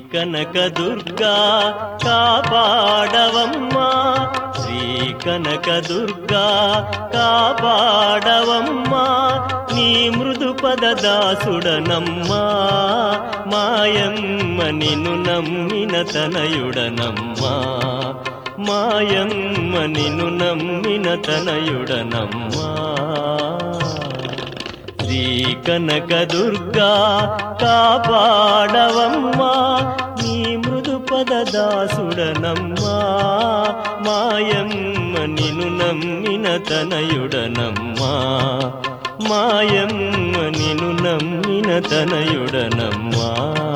కనక దుర్గా కాపాడవమ్మా శ్రీ కనక దుర్గా కాపాడవమ్మా నీ మృదు పద దాసుడనమ్మా మాయమ్మ నిన్ను నమ్మిన తనయుడనమ్మా మాయమ్మ నిన్ను నమ్మిన తనయుడనమ్మా శ్రీ కనక దుర్గా కాపాడవమ్మా నీ మృదు పద దాసుడనమ్మా మాయమ్మ నిన్ను నమ్మిన తనయుడనమ్మా మాయమ్మ నిన్ను నమ్మిన తనయుడనమ్మా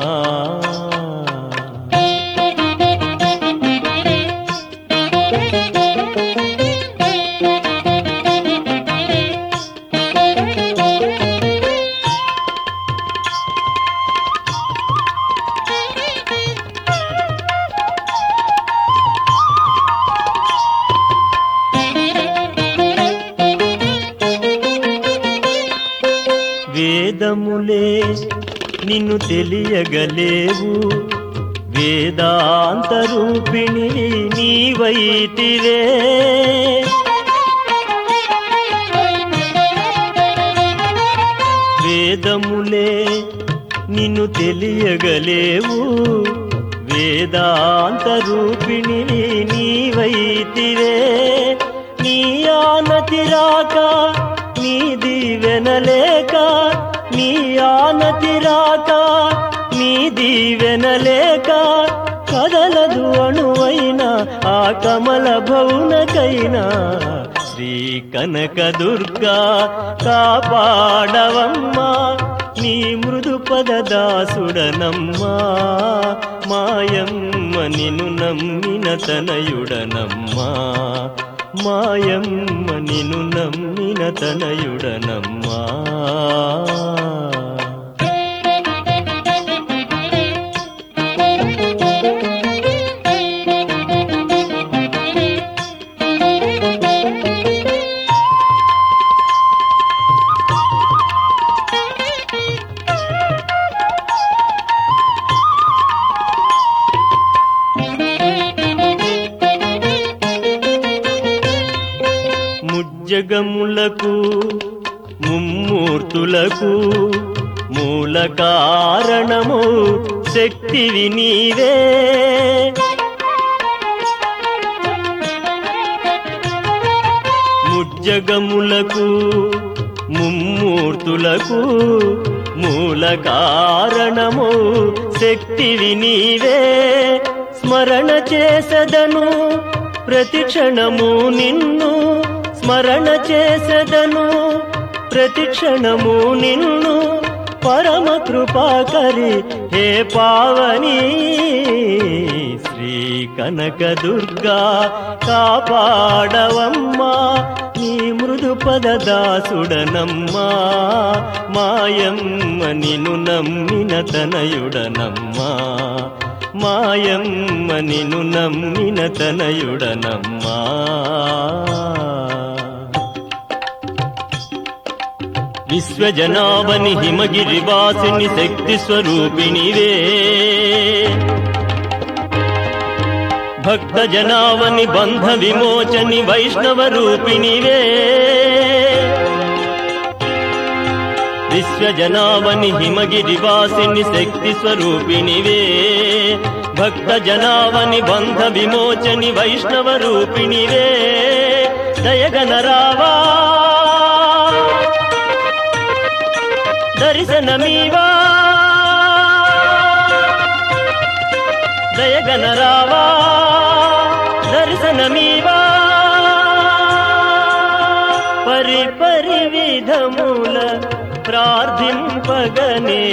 వేదములే నిన్ను తెలియగలేవు వేదాంత రూపిణి నీవైతివే వేదములే నిన్ను తెలియగలేవు వేదాంత రూపిణి నీవైతివే నీ ఆనతి రాక నీ దీవెనలేక నీ ఆనతి రాక నీ దీవెనలేక కదలదు అణువైన ఆ కమల భౌనకైనా శ్రీ కనక దుర్గా కాపాడవమ్మా నీ మృదు పద దాసుడనమ్మా మాయమ్మ నిన్ను నమ్మిన తనయుడనమ్మా మాయమ్మ నిన్ను నమ్మిన తనయుడనమ్మా ముజ్జగములకు ముమ్మూర్తులకు మూల కారణము శక్తివి నీవే ముజ్జగములకు ముమ్మూర్తులకు మూల కారణము శక్తివి నీవే స్మరణ చేసదను ప్రతి క్షణము నిన్ను స్మరణ చేసదను ప్రతి క్షణము నిన్ను పరమ కృపాకరి హే పావని శ్రీ కనక దుర్గా కాపాడవమ్మా నీ మృదు పద దాసుడనమ్మా మాయమ్మ నిన్ను నమ్మిన తనయుడనమ్మా మాయమ్మ నిన్ను నమ్మిన తనయుడనమ్మా విశ్వజనాభని హిమగిరివాసిని శక్తి స్వరూపిణివే భక్త జనావని బంధ విమోచని వైష్ణవ రూపిణివే విశ్వజనావని హిమగిరివాసిని శక్తి స్వరూపిణివే భక్త జనావని బంధ విమోచని వైష్ణవ రూపిణివే దయగనరావా దర్శనమీవా దయగనరావా దర్శనమీవా పరి పరి విధముల ప్రార్థింపగనే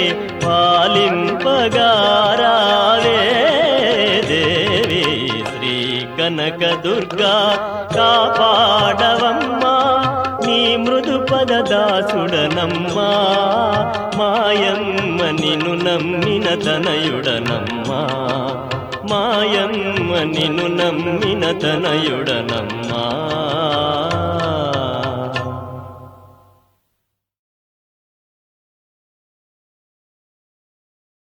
పాలింపగారావే దేవి శ్రీ కనక దుర్గా కాపాడవమ్మా నీ మృదు పద దాసుడనమ్మా మాయమ్మ నిన్ను నమ్మిన తనయుడనమ్మా మాయమ్మ నిన్ను నమ్మిన తనయుడనమ్మా